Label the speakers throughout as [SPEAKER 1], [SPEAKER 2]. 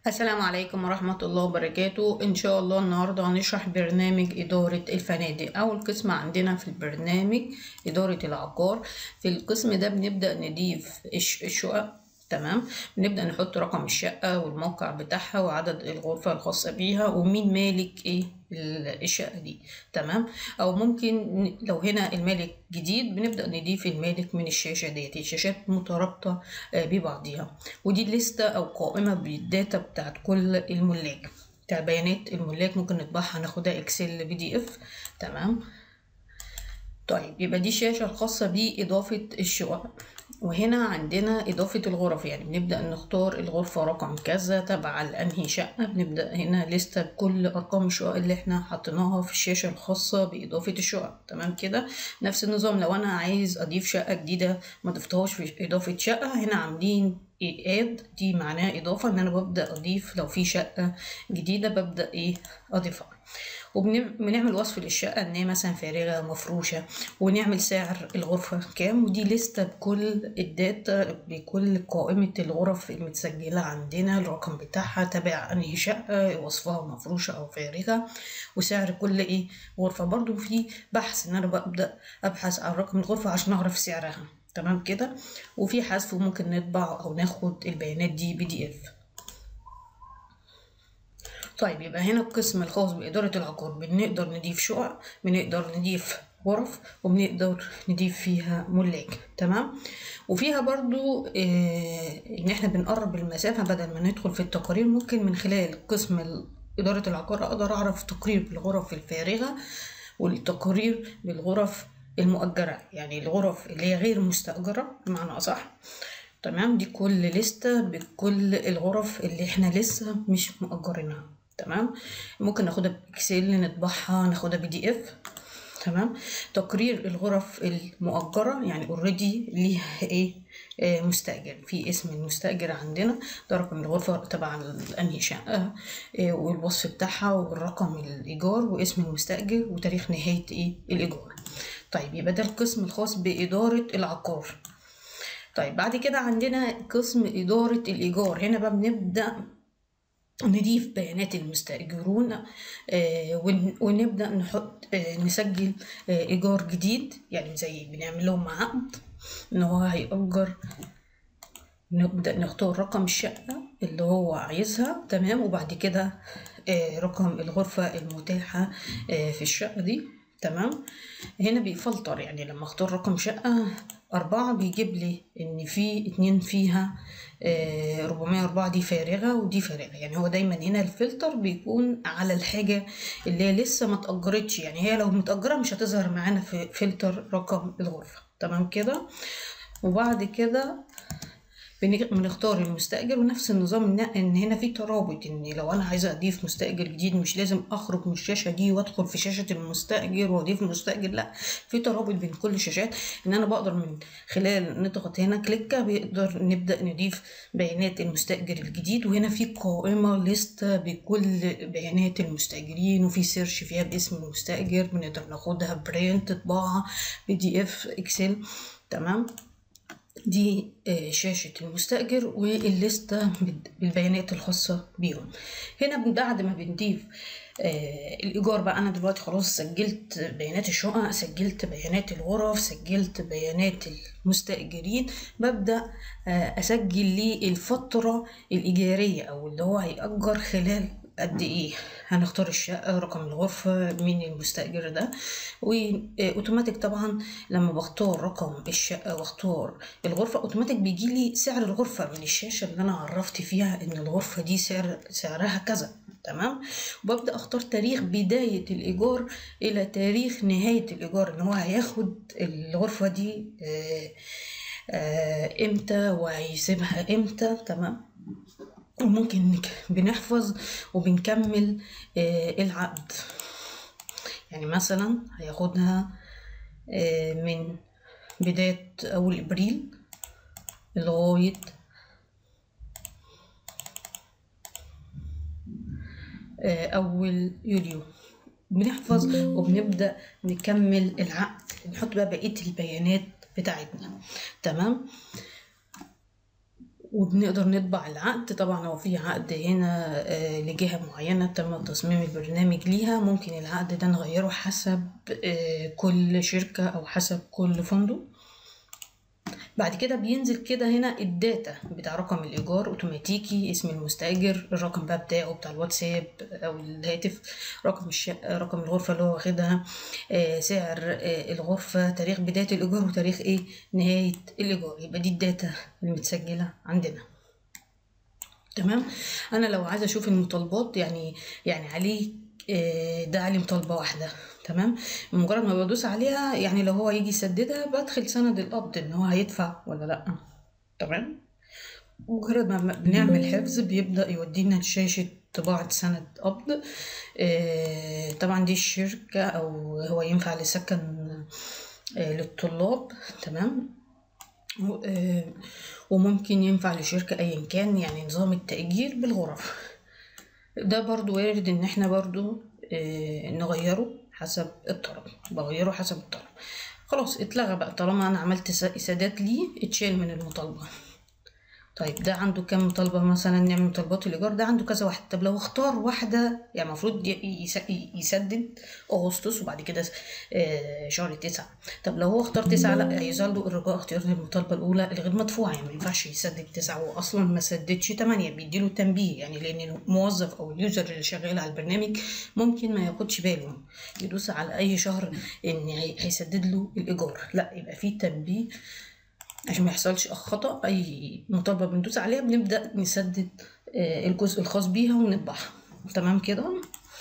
[SPEAKER 1] السلام عليكم ورحمة الله وبركاته إن شاء الله النهاردة هنشرح برنامج إدارة الفنادق أول قسم عندنا في البرنامج إدارة العقار في القسم ده بنبدأ نضيف الش- الشقق تمام بنبدأ نحط رقم الشقة والموقع بتاعها وعدد الغرفة الخاصة بيها ومين مالك إيه ال- الشقة دي تمام أو ممكن ن- لو هنا المالك جديد بنبدأ نضيف المالك من الشاشة ديت الشاشات مترابطة آه، ببعضيها ودي لستة أو قائمة بالداتا بتاعت كل الملاك بتاع بيانات الملاك ممكن نطبعها ناخدها اكسل بي دي اف تمام طيب يبقى دي الشاشة الخاصة بإضافة الشقق وهنا عندنا إضافة الغرف يعني بنبدأ نختار الغرفة رقم كذا تبع لأنهي شقة بنبدأ هنا لستة بكل أرقام الشقق اللي احنا حطيناها في الشاشة الخاصة بإضافة الشقق تمام كده نفس النظام لو أنا عايز أضيف شقة جديدة ما ضفتهاش في إضافة شقة هنا عاملين اد دي معناها إضافة إن أنا ببدأ أضيف لو في شقة جديدة ببدأ إيه أضيفها وبنعمل وصف للشقة إن هي مثلا فارغة مفروشة ونعمل سعر الغرفة كام ودي لستة بكل الداتا بكل قائمة الغرف المتسجلة عندنا الرقم بتاعها تبع أنهي شقة وصفها مفروشة أو فارغة وسعر كل إيه غرفة برضو في بحث إن أنا ببدأ أبحث عن رقم الغرفة عشان أعرف سعرها تمام كده وفي حذف ممكن نطبع أو ناخد البيانات دي بي دي اف طيب يبقى هنا القسم الخاص بإدارة العقار بنقدر نضيف شقق بنقدر نضيف غرف وبنقدر نضيف فيها ملاك تمام وفيها برضو آه ان احنا بنقرب المسافة بدل ما ندخل في التقارير ممكن من خلال قسم ال- إدارة العقار أقدر أعرف تقرير بالغرف الفارغة والتقارير بالغرف المؤجرة يعني الغرف اللي هي غير مستأجرة بمعنى أصح تمام دي كل لستة بكل الغرف اللي احنا لسه مش مأجرينها تمام ممكن ناخدها باكسل نطبعها ناخدها بي دي اف تمام تقرير الغرف المؤجرة يعني اوريدي ليها ايه آه، مستأجر في اسم المستأجر عندنا ده رقم الغرفة تبع أنهي شقة آه، والوصف بتاعها والرقم الإيجار واسم المستأجر وتاريخ نهاية ايه الإيجار طيب يبقى ده القسم الخاص بإدارة العقار طيب بعد كده عندنا قسم إدارة الإيجار هنا بقى بنبدأ نضيف بيانات المستأجرون آه، ون- ونبدأ نحط آه، نسجل آه، إيجار جديد يعني زي بنعمل لهم عقد إن هو هيأجر نبدأ نختار رقم الشقة اللي هو عايزها تمام وبعد كده آه، رقم الغرفة المتاحة آه، في الشقة دي تمام هنا بيفلتر يعني لما اختار رقم شقة أربعة بيجيب لي إن في اتنين فيها ربعمية أربعة دي فارغة ودي فارغة يعني هو دايما هنا الفلتر بيكون على الحاجة اللي هي لسه ما اتأجرتش يعني هي لو متأجرة مش هتظهر معانا في فلتر رقم الغرفة تمام كده وبعد كده بن- بنختار المستأجر ونفس النظام ان ان هنا في ترابط ان لو انا عايزه اضيف مستأجر جديد مش لازم اخرج من الشاشه دي وادخل في شاشه المستأجر واضيف مستأجر لا في ترابط بين كل الشاشات ان انا بقدر من خلال نضغط هنا كليكه بيقدر نبدا نضيف بيانات المستأجر الجديد وهنا في قائمه لستة بكل بيانات المستأجرين وفي سيرش فيها باسم المستأجر بنقدر ناخدها برنت طباعه بي دي اف اكسل تمام دي آه، شاشة المستأجر والليستة بال- بالبيانات الخاصة بيهم هنا من بعد ما بنضيف آه، الإيجار بقى أنا دلوقتي خلاص سجلت بيانات الشقق سجلت بيانات الغرف سجلت بيانات المستأجرين ببدأ آه، أسجل لي الفترة الإيجارية أو اللي هو هيأجر خلال قد ايه هنختار الشقة رقم الغرفة مين المستأجر ده واوتوماتيك طبعا لما بختار رقم الشقة واختار الغرفة اوتوماتيك بيجي لي سعر الغرفة من الشاشة اللي انا عرفت فيها ان الغرفة دي سعر سعرها كذا تمام وببدأ اختار تاريخ بداية الإيجار إلى تاريخ نهاية الإيجار إن هو هياخد الغرفة دي آه، آه، امتى وهيسيبها امتى تمام وممكن نك- بنحفظ وبنكمل آه، العقد يعني مثلا هياخدها آه، من بداية أول إبريل لغاية آه، أول يوليو بنحفظ وبنبدأ نكمل العقد نحط بقى بقية البيانات بتاعتنا تمام وبنقدر نطبع العقد طبعا هو في عقد هنا آه، لجهة معينة تم تصميم البرنامج ليها ممكن العقد ده نغيره حسب آه، كل شركة أو حسب كل فندق بعد كده بينزل كده هنا الداتا بتاع رقم الإيجار أوتوماتيكي اسم المستأجر الرقم بقى بتاعه بتاع الواتساب أو الهاتف رقم الشقة رقم الغرفة اللي هو واخدها آه، سعر آه، الغرفة تاريخ بداية الإيجار وتاريخ إيه نهاية الإيجار يبقى دي الداتا المتسجلة عندنا تمام انا لو عايزه اشوف المطالبات يعني يعني عليه آه، ده عليه مطالبه واحده تمام مجرد ما بدوس عليها يعني لو هو يجي يسددها بدخل سند القبض ان هو هيدفع ولا لا تمام مجرد ما بنعمل حفظ بيبدأ يودينا لشاشة طباعة سند قبض آه، طبعا دي الشركة أو هو ينفع لسكن آه، للطلاب تمام و- آه، وممكن ينفع لشركة أيا كان يعني نظام التأجير بالغرف ده برضو وارد ان احنا برضو آه، نغيره حسب الطلب بغيره حسب الطلب خلاص اتلغى بقى طالما انا عملت س- اسادات ليه اتشال من المطالبة طيب ده عنده كام مطالبة مثلا نعمل مطالبات الإيجار ده عنده كذا واحد طب لو اختار واحدة يعني المفروض ي- يس- يسدد أغسطس وبعد كده آه، شهر تسعة طب لو هو اختار تسعة لا هيظهر له الرجاء اختيار المطالبة الأولى الغير مدفوعة يعني ما ينفعش يسدد تسعة هو أصلا ما سددش تمانية بيديله تنبيه يعني لأن الموظف أو اليوزر اللي شغال على البرنامج ممكن ما ياخدش باله يدوس على أي شهر إن هي- هيسدد له الإيجار لا يبقى فيه تنبيه عشان ما يحصلش خطأ أي مطالبة بندوس عليها بنبدأ نسدد آه، الجزء الخاص بيها ونطبعها تمام كده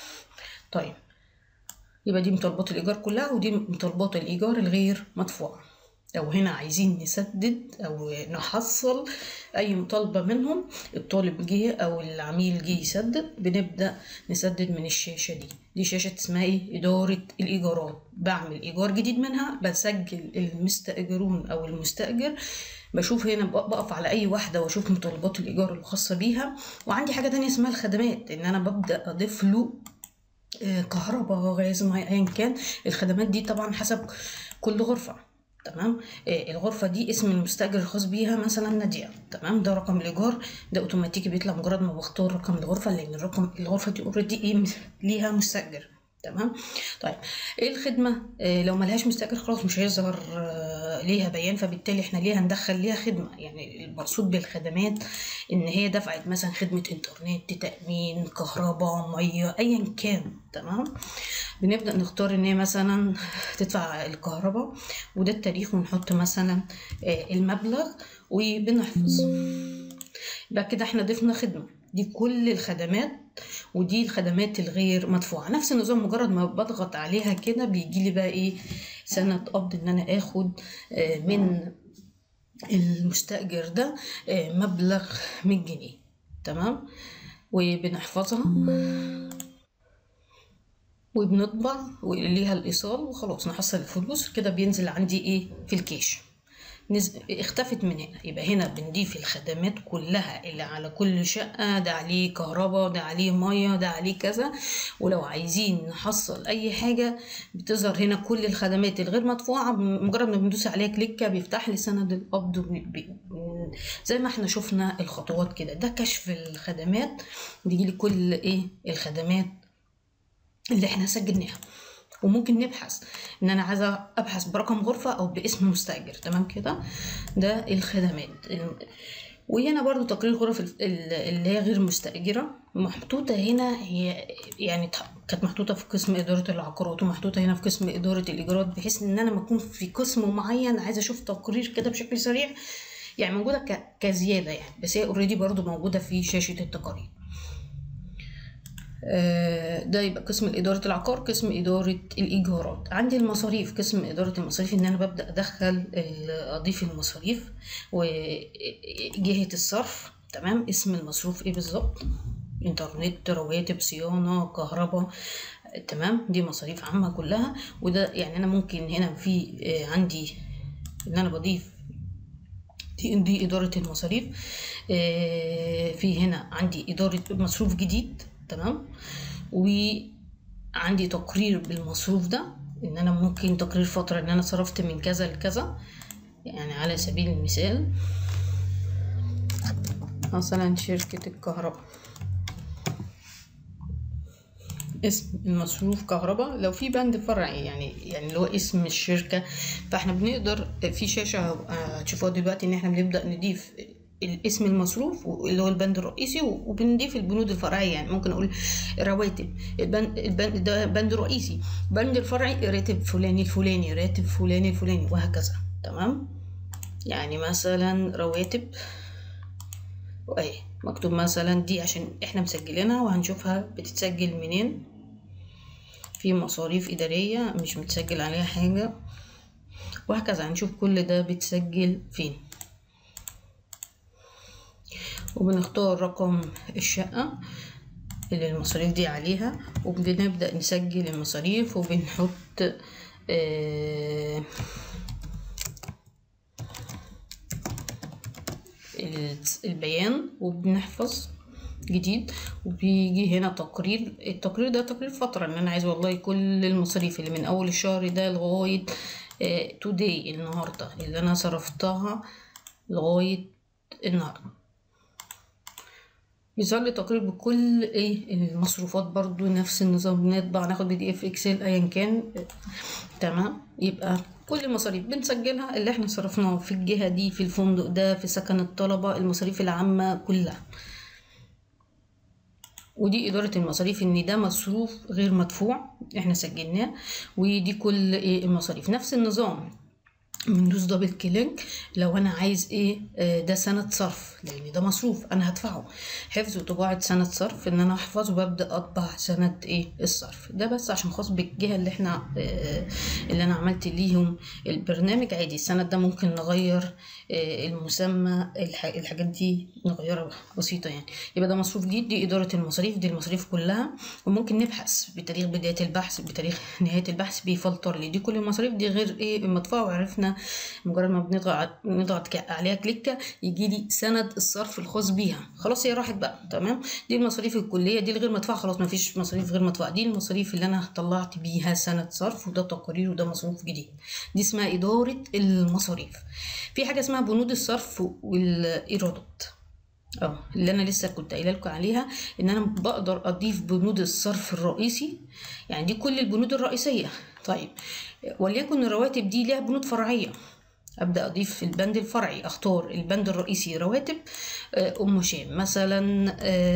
[SPEAKER 1] طيب يبقى دي مطالبات الإيجار كلها ودي مطالبات الإيجار الغير مدفوعة لو هنا عايزين نسدد أو نحصل أي مطالبة منهم الطالب جه أو العميل جه يسدد بنبدأ نسدد من الشاشة دي دي شاشة اسمها إيه إدارة الإيجارات بعمل إيجار جديد منها بسجل المستأجرون أو المستأجر بشوف هنا بق- بقف على أي واحدة وأشوف مطالبات الإيجار الخاصة بيها وعندي حاجة تانية اسمها الخدمات إن أنا ببدأ أضيف له آه، كهرباء غاز ميه ايا كان الخدمات دي طبعا حسب كل غرفه تمام آه، الغرفه دي اسم المستاجر الخاص بيها مثلا ناديه تمام ده رقم الايجار ده اوتوماتيكي بيطلع مجرد ما بختار رقم الغرفه لان الرقم الغرفه دي اوريدي ايه ليها مستاجر تمام طيب ايه الخدمه آه لو ملهاش مستاجر خلاص مش هيظهر آه ليها بيان فبالتالي احنا ليه هندخل ليها خدمه يعني المقصود بالخدمات ان هي دفعت مثلا خدمه انترنت تامين كهرباء ميه ايا كان تمام بنبدا نختار ان هي مثلا تدفع الكهرباء وده التاريخ ونحط مثلا آه المبلغ وبنحفظ يبقى كده احنا ضفنا خدمه دي كل الخدمات ودي الخدمات الغير مدفوعه نفس النظام مجرد ما بضغط عليها كده بيجي لي بقى ايه سند قبض ان انا اخد آه، من المستاجر ده آه، مبلغ 100 جنيه تمام وبنحفظها وبنطبع وليها الايصال وخلاص نحصل الفلوس كده بينزل عندي ايه في الكيش نز... اختفت من هنا يبقى هنا بنضيف الخدمات كلها اللي على كل شقة ده عليه كهرباء ده عليه مية ده عليه كذا ولو عايزين نحصل أي حاجة بتظهر هنا كل الخدمات الغير مدفوعة مجرد ما بندوس عليها كليكة بيفتح لي سند القبض وبي- بي- زي ما احنا شفنا الخطوات كده ده كشف الخدمات بيجي لي كل ايه الخدمات اللي احنا سجلناها وممكن نبحث ان انا عايزه ابحث برقم غرفه او باسم مستاجر تمام كده ده الخدمات ال- وهنا برضو تقرير غرف ال- ال- اللي هي غير مستأجرة محطوطة هنا هي يعني ت- كانت محطوطة في قسم إدارة العقارات ومحطوطة هنا في قسم إدارة الإيجارات بحيث إن أنا ما أكون في قسم معين عايزة أشوف تقرير كده بشكل سريع يعني موجودة ك- كزيادة يعني بس هي اوريدي برضو موجودة في شاشة التقارير آه، ده يبقى قسم إدارة العقار قسم إدارة الإيجارات عندي المصاريف قسم إدارة المصاريف إن أنا ببدأ أدخل ال- أضيف المصاريف وجهة الصرف تمام اسم المصروف إيه بالظبط إنترنت رواتب صيانة كهرباء تمام دي مصاريف عامة كلها وده يعني أنا ممكن هنا في آه، عندي إن أنا بضيف دي دي إدارة المصاريف آه، في هنا عندي إدارة مصروف جديد تمام وعندي تقرير بالمصروف ده إن أنا ممكن تقرير فترة إن أنا صرفت من كذا لكذا يعني على سبيل المثال مثلا شركة الكهرباء اسم المصروف كهرباء لو في بند فرعي يعني يعني اللي هو اسم الشركة فاحنا بنقدر في شاشة هتشوفوها دلوقتي ان احنا بنبدأ نضيف الاسم المصروف اللي هو البند الرئيسي وبنضيف البنود الفرعية يعني ممكن اقول رواتب البند, البند ده بند رئيسي بند الفرعي راتب فلاني الفلاني راتب فلاني الفلاني وهكذا تمام يعني مثلا رواتب واهي مكتوب مثلا دي عشان احنا مسجلينها وهنشوفها بتتسجل منين في مصاريف إدارية مش متسجل عليها حاجة وهكذا هنشوف كل ده بتسجل فين وبنختار رقم الشقة اللي المصاريف دي عليها وبنبدأ نسجل المصاريف وبنحط آه البيان وبنحفظ جديد وبيجي هنا تقرير التقرير ده تقرير فترة ان انا عايز والله كل المصاريف اللي من اول الشهر ده لغاية توداي النهاردة اللي انا صرفتها لغاية النهاردة بيظهر لي تقرير بكل ايه المصروفات برضو نفس النظام بنطبع ناخد بي دي اف اكسل ايا كان تمام يبقى كل المصاريف بنسجلها اللي احنا صرفناه في الجهة دي في الفندق ده في سكن الطلبة المصاريف العامة كلها ودي إدارة المصاريف إن ده مصروف غير مدفوع احنا سجلناه ودي كل ايه المصاريف نفس النظام بندوس دبل كليك لو انا عايز ايه آه ده سند صرف لان ده مصروف انا هدفعه حفظ وطباعه سند صرف ان انا احفظ وببدا اطبع سند ايه الصرف ده بس عشان خاص بالجهه اللي احنا آه اللي انا عملت ليهم البرنامج عادي السند ده ممكن نغير آه المسمى الحاجات دي نغيرها بسيطه يعني يبقى ده مصروف جديد دي اداره المصاريف دي المصاريف كلها وممكن نبحث بتاريخ بدايه البحث بتاريخ نهايه البحث بيفلتر لي دي كل المصاريف دي غير ايه المدفوع وعرفنا مجرد ما بنضغط نضغط عليها كليكه يجي لي سند الصرف الخاص بيها خلاص هي راحت بقى تمام دي المصاريف الكليه دي الغير مدفوعه خلاص ما فيش مصاريف غير مدفوعه دي المصاريف اللي انا طلعت بيها سند صرف وده تقارير وده مصروف جديد دي اسمها اداره المصاريف في حاجه اسمها بنود الصرف والايرادات اه اللي انا لسه كنت قايله لكم عليها ان انا بقدر اضيف بنود الصرف الرئيسي يعني دي كل البنود الرئيسيه طيب وليكن الرواتب دي ليها بنود فرعيه ابدا اضيف في البند الفرعي اختار البند الرئيسي رواتب ام شام مثلا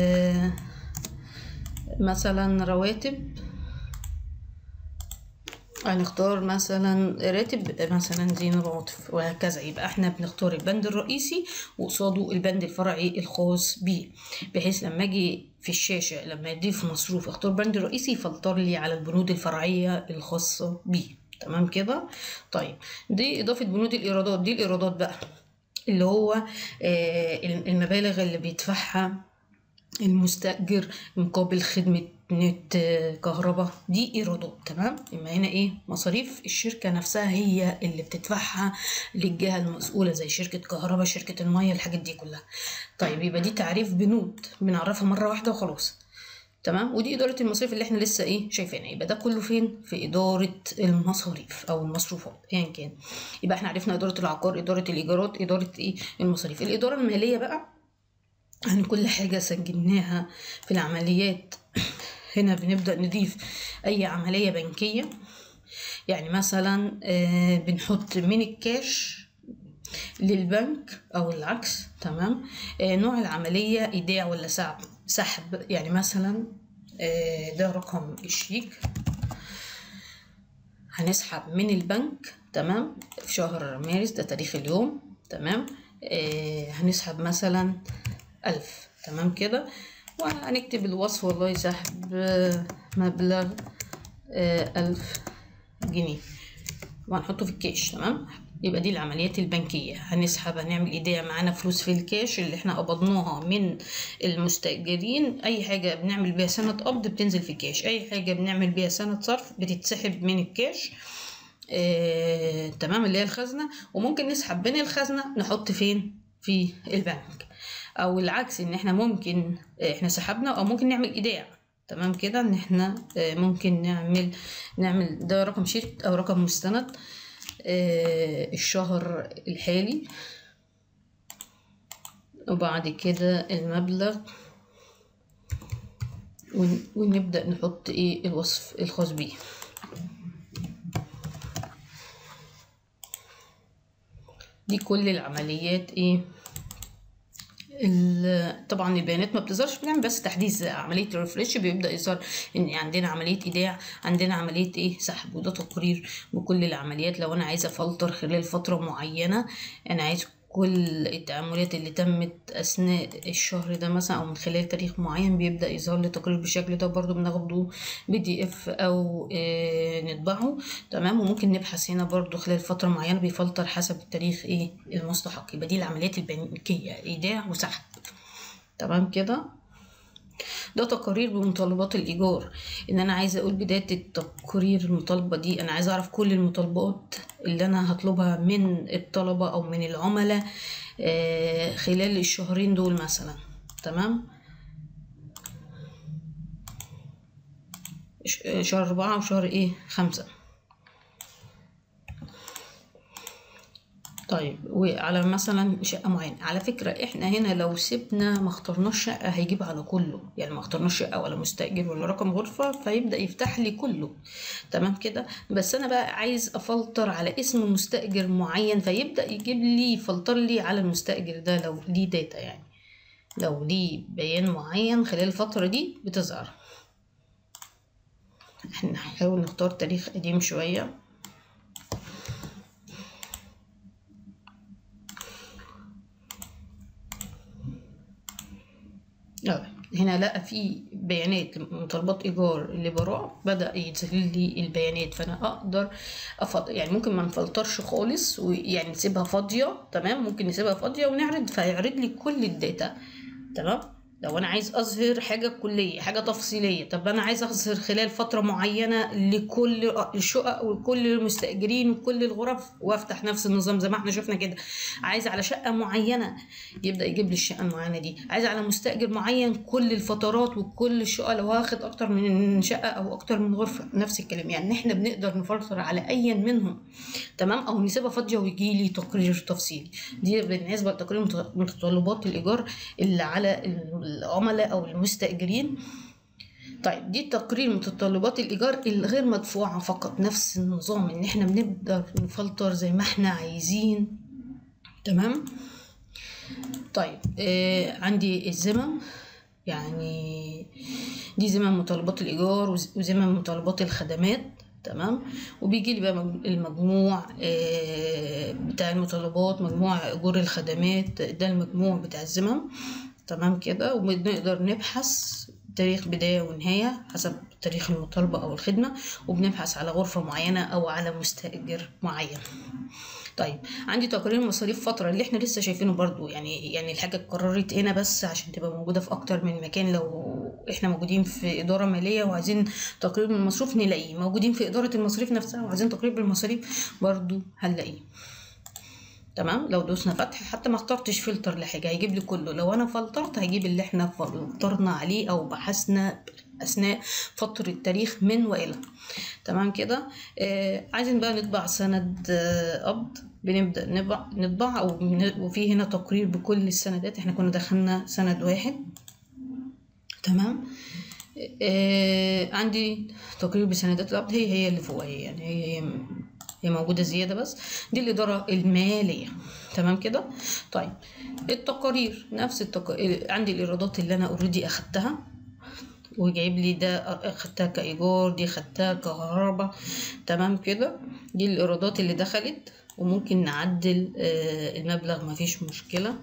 [SPEAKER 1] مثلا رواتب هنختار مثلا راتب مثلا زين العاطف وهكذا يبقى احنا بنختار البند الرئيسي وقصاده البند الفرعي الخاص بيه بحيث لما اجي في الشاشة لما يضيف مصروف اختار بند رئيسي يفلتر لي على البنود الفرعية الخاصة بيه تمام كده طيب دي اضافة بنود الايرادات دي الايرادات بقى اللي هو آه المبالغ اللي بيدفعها المستأجر مقابل خدمة نت كهرباء دي ايرادات تمام اما هنا ايه مصاريف الشركه نفسها هي اللي بتدفعها للجهه المسؤوله زي شركه كهرباء شركه الميه الحاجات دي كلها طيب يبقى دي تعريف بنود بنعرفها مره واحده وخلاص تمام ودي اداره المصاريف اللي احنا لسه ايه شايفينها يبقى ده كله فين في اداره المصاريف او المصروفات ايا يعني كان يبقى احنا عرفنا اداره العقار اداره الايجارات اداره ايه المصاريف الاداره الماليه بقى عن كل حاجه سجلناها في العمليات هنا بنبدأ نضيف أي عملية بنكية يعني مثلا بنحط من الكاش للبنك أو العكس تمام نوع العملية إيداع ولا سحب سحب يعني مثلا ده رقم الشيك هنسحب من البنك تمام في شهر مارس ده تاريخ اليوم تمام هنسحب مثلا ألف تمام كده وهنكتب الوصف والله سحب مبلغ ألف جنيه وهنحطه في الكاش تمام يبقى دي العمليات البنكية هنسحب هنعمل ايداع معانا فلوس في الكاش اللي احنا قبضناها من المستأجرين اي حاجة بنعمل بيها سنة قبض بتنزل في الكاش اي حاجة بنعمل بيها سنة صرف بتتسحب من الكاش آه، تمام اللي هي الخزنة وممكن نسحب من الخزنة نحط فين في البنك او العكس ان احنا ممكن احنا سحبنا او ممكن نعمل ايداع تمام كده ان احنا ممكن نعمل نعمل ده رقم شيت او رقم مستند الشهر الحالي وبعد كده المبلغ ون- ونبدأ نحط ايه الوصف الخاص بيه دي كل العمليات ايه ال- طبعا البيانات ما بتظهرش بنعمل بس تحديث عمليه الريفريش بيبدا يظهر ان عندنا عمليه ايداع عندنا عمليه ايه سحب وده تقرير بكل العمليات لو انا عايزه افلتر خلال فتره معينه انا عايز كل التعاملات اللي تمت اثناء الشهر ده مثلا او من خلال تاريخ معين بيبدا يظهر لي تقرير بالشكل ده برضو بناخده بي دي اف او آه نطبعه تمام وممكن نبحث هنا برضو خلال فتره معينه بيفلتر حسب التاريخ ايه المستحق يبقى دي العمليات البنكيه ايداع وسحب تمام كده ده تقارير بمتطلبات الإيجار إن أنا عايزة أقول بداية التقرير المطالبة دي أنا عايزة أعرف كل المطالبات اللي أنا هطلبها من الطلبة أو من العملاء آه، خلال الشهرين دول مثلا تمام ش- شهر أربعة وشهر إيه خمسة طيب وعلى مثلا شقة معينة على فكرة احنا هنا لو سيبنا ما اخترناش شقة هيجيب على كله يعني ما اخترناش شقة ولا مستأجر ولا رقم غرفة فيبدأ يفتح لي كله تمام كده بس انا بقى عايز افلتر على اسم مستأجر معين فيبدأ يجيب لي يفلتر لي على المستأجر ده لو ليه داتا يعني لو ليه بيان معين خلال الفترة دي بتظهر احنا هنحاول نختار تاريخ قديم شوية اه هنا لقى في بيانات مطالبات ايجار لبراء بدا يظهر لي البيانات فانا اقدر أفض... يعني ممكن ما نفلترش خالص ويعني نسيبها فاضيه تمام ممكن نسيبها فاضيه ونعرض فيعرض لي كل الداتا تمام لو انا عايز اظهر حاجه كليه حاجه تفصيليه طب انا عايز اظهر خلال فتره معينه لكل الشقق وكل المستاجرين وكل الغرف وافتح نفس النظام زي ما احنا شفنا كده عايز على شقه معينه يبدا يجيب لي الشقه المعينه دي عايز على مستاجر معين كل الفترات وكل الشقق لو واخد اكتر من شقه او اكتر من غرفه نفس الكلام يعني احنا بنقدر نفلتر على اي منهم تمام او نسيبها فاضيه ويجي لي تقرير تفصيلي دي بالنسبه لتقرير مت- متطلبات الايجار اللي على العملاء او المستاجرين طيب دي تقرير متطلبات الايجار الغير مدفوعه فقط نفس النظام ان احنا بنقدر نفلتر زي ما احنا عايزين تمام طيب آه عندي الزمم يعني دي زمم متطلبات الإيجار وز- وزمم متطلبات الخدمات تمام وبيجي لي بقى مج- المجموع آه، بتاع المتطلبات مجموع أجور الخدمات ده المجموع بتاع الزمم تمام كده وبنقدر نبحث تاريخ بداية ونهاية حسب تاريخ المطالبة أو الخدمة وبنبحث على غرفة معينة أو على مستأجر معين طيب عندي تقرير مصاريف فترة اللي احنا لسه شايفينه برضو يعني يعني الحاجة اتكررت هنا بس عشان تبقى موجودة في أكتر من مكان لو احنا موجودين في إدارة مالية وعايزين تقرير من المصروف نلاقيه موجودين في إدارة المصاريف نفسها وعايزين تقرير بالمصاريف برضو هنلاقيه تمام لو دوسنا فتح حتى ما اخترتش فلتر لحاجه هيجيب لي كله لو انا فلترت هيجيب اللي احنا فلترنا عليه او بحثنا اثناء فتره تاريخ من والى تمام كده آه عايزين بقى نطبع سند آه قبض بنبدا نطبع نطبع او بن- وفي هنا تقرير بكل السندات احنا كنا دخلنا سند واحد تمام آه عندي تقرير بسندات القبض هي هي اللي فوق هي يعني هي هي موجودة زيادة بس دي الإدارة المالية تمام كده طيب التقارير نفس التق... عندي الإيرادات اللي أنا اوريدي أخدتها وجايب لي ده أخدتها كإيجار دي أخدتها كهرباء تمام كده دي الإيرادات اللي دخلت وممكن نعدل آه، المبلغ مفيش مشكلة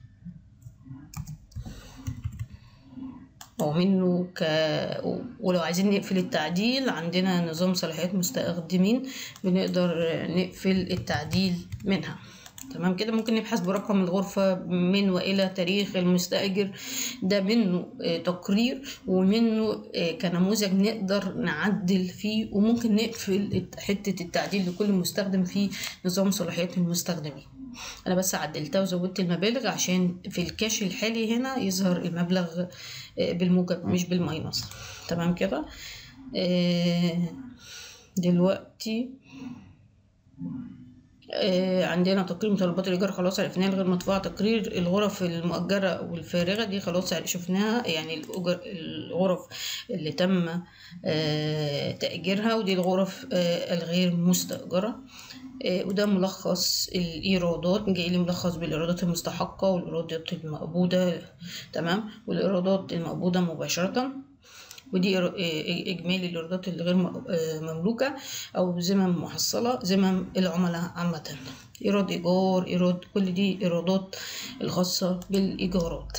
[SPEAKER 1] ومنه ك... ولو عايزين نقفل التعديل عندنا نظام صلاحيات مستخدمين بنقدر نقفل التعديل منها تمام كده ممكن نبحث برقم الغرفة من وإلى تاريخ المستأجر ده منه آه، تقرير ومنه آه، كنموذج نقدر نعدل فيه وممكن نقفل الت- حتة التعديل لكل مستخدم في نظام صلاحيات المستخدمين انا بس عدلتها وزودت المبالغ عشان في الكاش الحالي هنا يظهر المبلغ آه، بالموجب مش بالماينس تمام كده آه، دلوقتي آه، عندنا تقرير متطلبات الإيجار خلاص عرفناها غير مدفوعة تقرير الغرف المؤجرة والفارغة دي خلاص شفناها يعني الأجر- الغرف اللي تم آه، تأجيرها ودي الغرف آه، الغير مستأجرة آه، وده ملخص الإيرادات جاي لي ملخص بالإيرادات المستحقة والإيرادات المقبوضة تمام والإيرادات المقبوضة مباشرة ودي إر- إيه- إجمالي الإيرادات الغير م- آه، مملوكة أو ذمم محصلة ذمم العملاء عامة إيراد إيجار إيراد كل دي إيرادات الخاصة بالإيجارات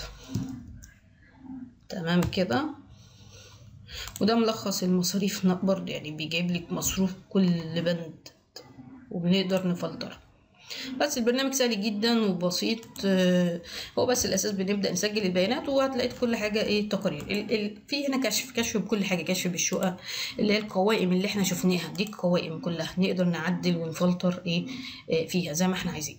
[SPEAKER 1] تمام كده وده ملخص المصاريف ن- برضه يعني بيجيب لك مصروف كل بند وبنقدر نفلتر بس البرنامج سهل جدا وبسيط آه، هو بس الاساس بنبدا نسجل البيانات وهتلاقي كل حاجه ايه تقارير ال ال في هنا كشف كشف بكل حاجه كشف بالشقق اللي هي القوائم اللي احنا شفناها دي القوائم كلها نقدر نعدل ونفلتر ايه آه، فيها زي ما احنا عايزين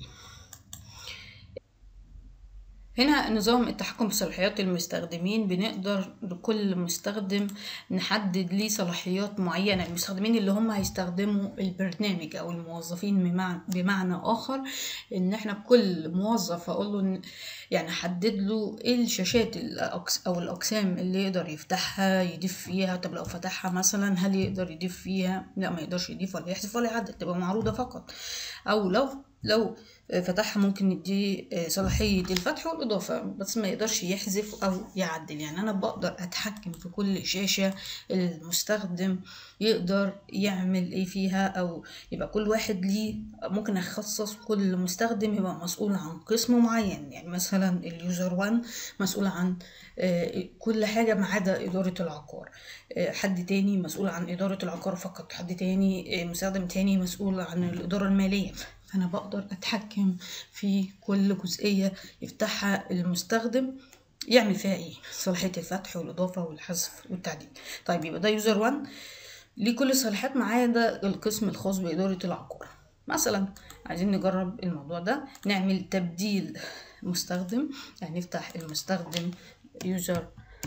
[SPEAKER 1] هنا نظام التحكم بصلاحيات المستخدمين بنقدر لكل مستخدم نحدد ليه صلاحيات معينة المستخدمين اللي هم هيستخدموا البرنامج أو الموظفين بمعنى, بمعنى آخر إن إحنا كل موظف أقول له إن- يعني أحدد له إيه الشاشات الأقس أو الأقسام اللي يقدر يفتحها يضيف فيها طب لو فتحها مثلا هل يقدر يضيف فيها لا ما يقدرش يضيف ولا يحذف ولا يعدل تبقى معروضة فقط أو لو لو فتحها ممكن نديه صلاحية الفتح والإضافة بس ما يقدرش يحذف أو يعدل يعني أنا بقدر أتحكم في كل شاشة المستخدم يقدر يعمل إيه فيها أو يبقى كل واحد ليه ممكن أخصص كل مستخدم يبقى مسؤول عن قسم معين يعني مثلا اليوزر 1 مسؤول عن آه، كل حاجة ما عدا إدارة العقار آه، حد تاني مسؤول عن إدارة العقار فقط حد تاني آه، مستخدم تاني مسؤول عن الإدارة المالية فأنا بقدر أتحكم في كل جزئية يفتحها المستخدم يعمل فيها ايه صلاحية الفتح والإضافة والحذف والتعديل طيب يبقى ده يوزر 1 ليه كل الصلاحيات ما عدا القسم الخاص بإدارة العقار مثلا عايزين نجرب الموضوع ده نعمل تبديل مستخدم يعني نفتح المستخدم يوزر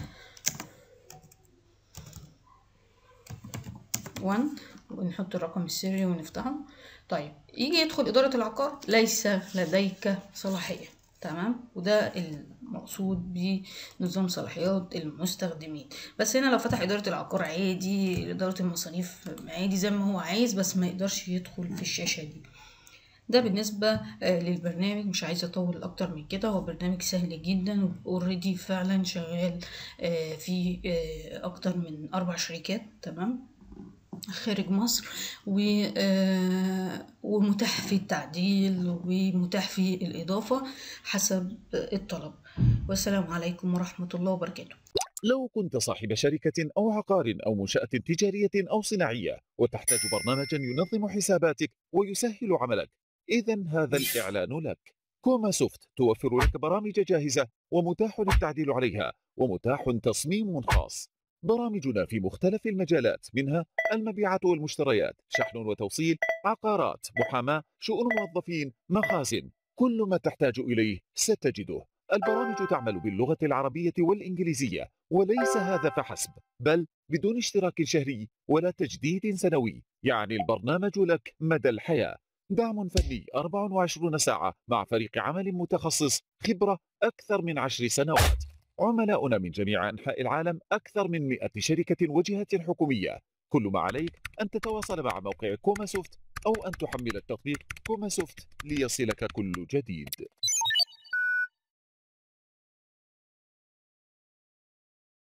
[SPEAKER 1] 1 ونحط الرقم السري ونفتحه طيب يجي يدخل إدارة العقار ليس لديك صلاحية تمام وده المقصود بنظام صلاحيات المستخدمين بس هنا لو فتح إدارة العقار عادي إدارة المصاريف عادي زي ما هو عايز بس ما يقدرش يدخل في الشاشة دي ده بالنسبة آه، للبرنامج مش عايزة أطول أكتر من كده هو برنامج سهل جدا اوريدي فعلا شغال آه، في آه، أكتر من أربع شركات تمام خارج مصر و آه، ومتاح في التعديل ومتاح في الإضافة حسب الطلب والسلام عليكم ورحمة الله وبركاته
[SPEAKER 2] لو كنت صاحب شركة أو عقار أو منشأة تجارية أو صناعية وتحتاج برنامجا ينظم حساباتك ويسهل عملك إذا هذا الإعلان لك كوما سوفت توفر لك برامج جاهزة ومتاح للتعديل عليها ومتاح تصميم خاص برامجنا في مختلف المجالات منها المبيعات والمشتريات شحن وتوصيل عقارات محاماة شؤون موظفين مخازن كل ما تحتاج إليه ستجده البرامج تعمل باللغة العربية والإنجليزية وليس هذا فحسب بل بدون اشتراك شهري ولا تجديد سنوي يعني البرنامج لك مدى الحياة دعم فني 24 ساعة مع فريق عمل متخصص خبرة أكثر من عشر سنوات عملاؤنا من جميع أنحاء العالم أكثر من 100 شركة وجهات حكومية كل ما عليك أن تتواصل مع موقع كوما سوفت أو أن تحمل التطبيق كوما سوفت ليصلك كل جديد